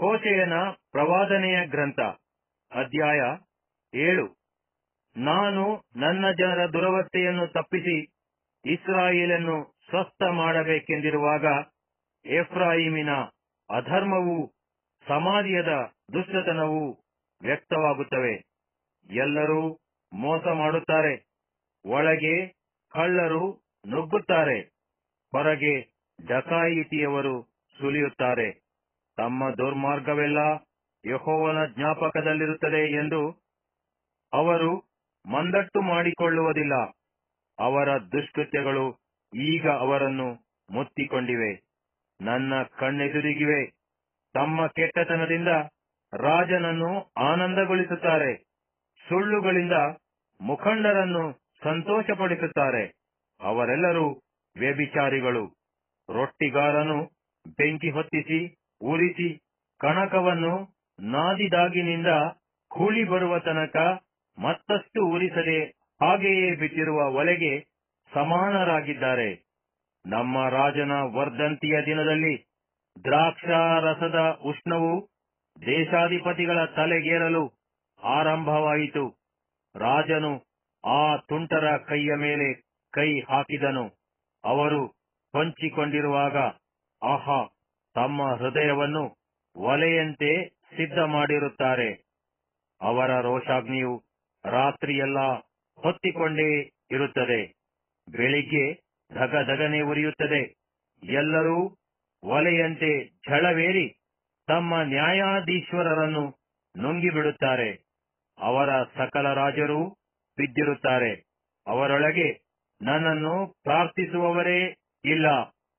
ಹೋಶೆಯನ ಪ್ರವಾದನೆಯ ಗ್ರಂಥ ಅಧ್ಯಾಯ ಏಳು ನಾನು ನನ್ನ ಜನರ ದುರವಸ್ಥೆಯನ್ನು ತಪ್ಪಿಸಿ ಇಸ್ರಾಯೇಲನ್ನು ಸ್ವಸ್ಥ ಮಾಡಬೇಕೆಂದಿರುವಾಗ ಎಫ್ರಾಯಿಮಿನ ಅಧರ್ಮವೂ ಸಮಾಧಿಯದ ದುಷ್ಟತನವೂ ವ್ಯಕ್ತವಾಗುತ್ತವೆ ಎಲ್ಲರೂ ಮೋಸ ಮಾಡುತ್ತಾರೆ ಒಳಗೆ ಕಳ್ಳರು ನುಗ್ಗುತ್ತಾರೆ ಹೊರಗೆ ಡಕಾಯಿತಿಯವರು ಸುಲಿಯುತ್ತಾರೆ ತಮ್ಮ ದುರ್ಮಾರ್ಗವೆಲ್ಲ ಯಹೋವನ ಜ್ಞಾಪಕದಲ್ಲಿರುತ್ತದೆ ಎಂದು ಅವರು ಮಂದಟ್ಟು ಮಾಡಿಕೊಳ್ಳುವುದಿಲ್ಲ ಅವರ ದುಷ್ಕೃತ್ಯಗಳು ಈಗ ಅವರನ್ನು ಮುತ್ತಿಕೊಂಡಿವೆ ನನ್ನ ಕಣ್ಣೆದುರಿಗಿವೆ ತಮ್ಮ ಕೆಟ್ಟತನದಿಂದ ರಾಜನನ್ನು ಆನಂದಗೊಳಿಸುತ್ತಾರೆ ಸುಳ್ಳುಗಳಿಂದ ಮುಖಂಡರನ್ನು ಸಂತೋಷಪಡಿಸುತ್ತಾರೆ ಅವರೆಲ್ಲರೂ ವ್ಯಭಿಚಾರಿಗಳು ರೊಟ್ಟಿಗಾರನು ಬೆಂಕಿ ಹೊತ್ತಿಸಿ ಉರಿಸಿ ಕಣಕವನ್ನು ನಾದಿದಾಗಿನಿಂದ ಹುಳಿ ಬರುವ ತನಕ ಮತ್ತಷ್ಟು ಉರಿಸದೆ ಹಾಗೆಯೇ ಬಿಟ್ಟಿರುವ ಒಲೆಗೆ ಸಮಾನರಾಗಿದ್ದಾರೆ ನಮ್ಮ ರಾಜನ ವರ್ಧಂತಿಯ ದಿನದಲ್ಲಿ ದ್ರಾಕ್ಷಾರಸದ ಉಷ್ಣವು ದೇಶಾಧಿಪತಿಗಳ ತಲೆಗೇರಲು ಆರಂಭವಾಯಿತು ರಾಜನು ಆ ತುಂಟರ ಕೈಯ ಮೇಲೆ ಕೈ ಹಾಕಿದನು ಅವರು ಹೊಂಚಿಕೊಂಡಿರುವಾಗ ಆಹಾ ತಮ್ಮ ಹೃದಯವನ್ನು ಒಲೆಯಂತೆ ಸಿದ್ಧ ಮಾಡಿರುತ್ತಾರೆ ಅವರ ರೋಷಾಗ್ನಿಯು ರಾತ್ರಿಯೆಲ್ಲ ಹೊತ್ತಿಕೊಂಡೇ ಇರುತ್ತದೆ ಬೆಳಿಗ್ಗೆ ಧಗಧಗನೆ ಉರಿಯುತ್ತದೆ ಎಲ್ಲರೂ ಒಲೆಯಂತೆ ಝಳವೇರಿ ತಮ್ಮ ನ್ಯಾಯಾಧೀಶ್ವರರನ್ನು ನುಂಗಿಬಿಡುತ್ತಾರೆ ಅವರ ಸಕಲ ರಾಜರು ಬಿದ್ದಿರುತ್ತಾರೆ ಅವರೊಳಗೆ ನನ್ನನ್ನು ಪ್ರಾರ್ಥಿಸುವವರೇ ಇಲ್ಲ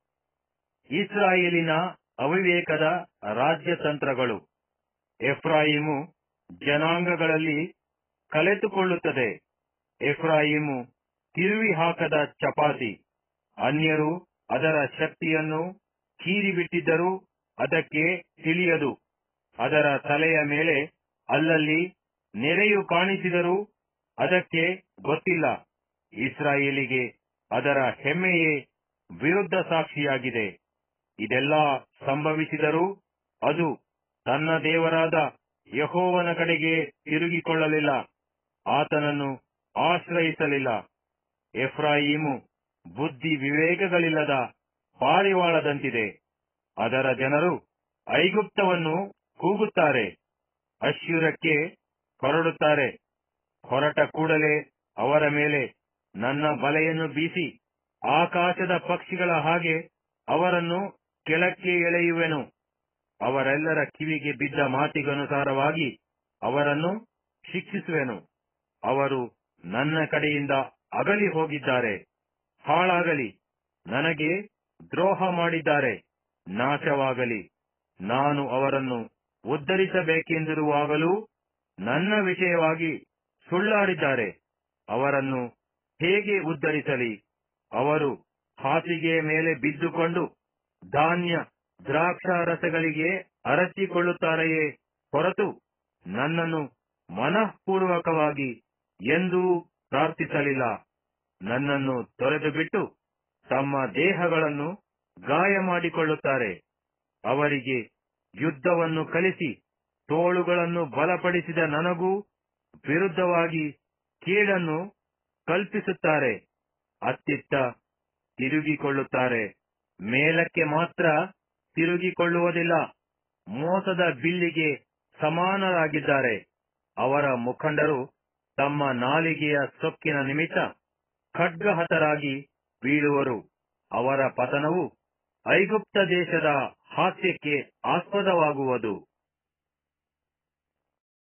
ಇಸ್ರಾಯೇಲಿನ ಅವಿವೇಕದ ರಾಜ್ಯತಂತ್ರಗಳು ಎಫ್ರಾಯಿಮು ಜನಾಂಗಗಳಲ್ಲಿ ಕಲೆತುಕೊಳ್ಳುತ್ತದೆ ಎಫ್ರಾಯಿಮು ತಿರುವಿ ಹಾಕದ ಚಪಾತಿ ಅನ್ಯರು ಅದರ ಶಕ್ತಿಯನ್ನು ಕೀರಿಬಿಟ್ಟಿದ್ದರೂ ಅದಕ್ಕೆ ತಿಳಿಯದು ಅದರ ತಲೆಯ ಮೇಲೆ ಅಲ್ಲಲ್ಲಿ ನೆರೆಯು ಕಾಣಿಸಿದರೂ ಅದಕ್ಕೆ ಗೊತ್ತಿಲ್ಲ ಇಸ್ರಾಯೇಲಿಗೆ ಅದರ ಹೆಮ್ಮೆಯೇ ವಿರುದ್ಧ ಸಾಕ್ಷಿಯಾಗಿದೆ ಇದೆಲ್ಲ ಸಂಭವಿಸಿದರೂ ಅದು ತನ್ನ ದೇವರಾದ ಯಹೋವನ ಕಡೆಗೆ ತಿರುಗಿಕೊಳ್ಳಲಿಲ್ಲ ಆತನನ್ನು ಆಶ್ರಯಿಸಲಿಲ್ಲ ಎಫ್ರಾಯಿಮು ಬುದ್ಧಿ ವಿವೇಕಗಳಿಲ್ಲದ ಪಾರಿವಾಳದಂತಿದೆ ಅದರ ಜನರು ಐಗುಪ್ತವನ್ನು ಕೂಗುತ್ತಾರೆ ಅಶ್ಯೂರಕ್ಕೆ ಹೊರಡುತ್ತಾರೆ ಹೊರಟ ಕೂಡಲೇ ಅವರ ಮೇಲೆ ನನ್ನ ಬಲೆಯನ್ನು ಬೀಸಿ ಆಕಾಶದ ಪಕ್ಷಿಗಳ ಹಾಗೆ ಅವರನ್ನು ಕೆಳಕ್ಕೆ ಎಳೆಯುವೆನು ಅವರೆಲ್ಲರ ಕಿವಿಗೆ ಬಿದ್ದ ಮಾತಿಗನುಸಾರವಾಗಿ ಅವರನ್ನು ಶಿಕ್ಷಿಸುವೆನು ಅವರು ನನ್ನ ಕಡೆಯಿಂದ ಅಗಲಿ ಹೋಗಿದ್ದಾರೆ ಹಾಳಾಗಲಿ ನನಗೆ ದ್ರೋಹ ಮಾಡಿದ್ದಾರೆ ನಾಶವಾಗಲಿ ನಾನು ಅವರನ್ನು ಉದ್ಧರಿಸಬೇಕೆಂದಿರುವಾಗಲೂ ನನ್ನ ವಿಷಯವಾಗಿ ಸುಳ್ಳಾಡಿದ್ದಾರೆ ಅವರನ್ನು ಹೇಗೆ ಉದ್ಧರಿಸಲಿ ಅವರು ಹಾಸಿಗೆಯ ಮೇಲೆ ಬಿದ್ದುಕೊಂಡು ಧಾನ್ಯ ದ್ರಾಕ್ಷಾರಸಗಳಿಗೆ ಅರಚಿಕೊಳ್ಳುತ್ತಾರೆಯೇ ಹೊರತು ನನ್ನನ್ನು ಮನಃಪೂರ್ವಕವಾಗಿ ಎಂದೂ ಪ್ರಾರ್ಥಿಸಲಿಲ್ಲ ನನ್ನನ್ನು ತೊರೆದು ಬಿಟ್ಟು ತಮ್ಮ ದೇಹಗಳನ್ನು ಗಾಯ ಮಾಡಿಕೊಳ್ಳುತ್ತಾರೆ ಅವರಿಗೆ ಯುದ್ಧವನ್ನು ಕಲಿಸಿ ತೋಳುಗಳನ್ನು ಬಲಪಡಿಸಿದ ನನಗೂ ವಿರುದ್ಧವಾಗಿ ಕೀಳನ್ನು ಕಲ್ಪಿಸುತ್ತಾರೆ ಅತ್ತಿತ್ತ ತಿರುಗಿಕೊಳ್ಳುತ್ತಾರೆ ಮೇಲಕ್ಕೆ ಮಾತ್ರ ತಿರುಗಿಕೊಳ್ಳುವುದಿಲ್ಲ ಮೋಸದ ಬಿಲ್ಲಿಗೆ ಸಮಾನರಾಗಿದ್ದಾರೆ ಅವರ ಮುಖಂಡರು ತಮ್ಮ ನಾಲಿಗೆಯ ಸೊಕ್ಕಿನ ನಿಮಿತ್ತ ಖಡ್ಗಹತರಾಗಿ ಬೀಳುವರು ಅವರ ಪತನವು ಐಗುಪ್ತ ದೇಶದ ಹಾಸ್ಯಕ್ಕೆ ಆಸ್ಪದವಾಗುವುದು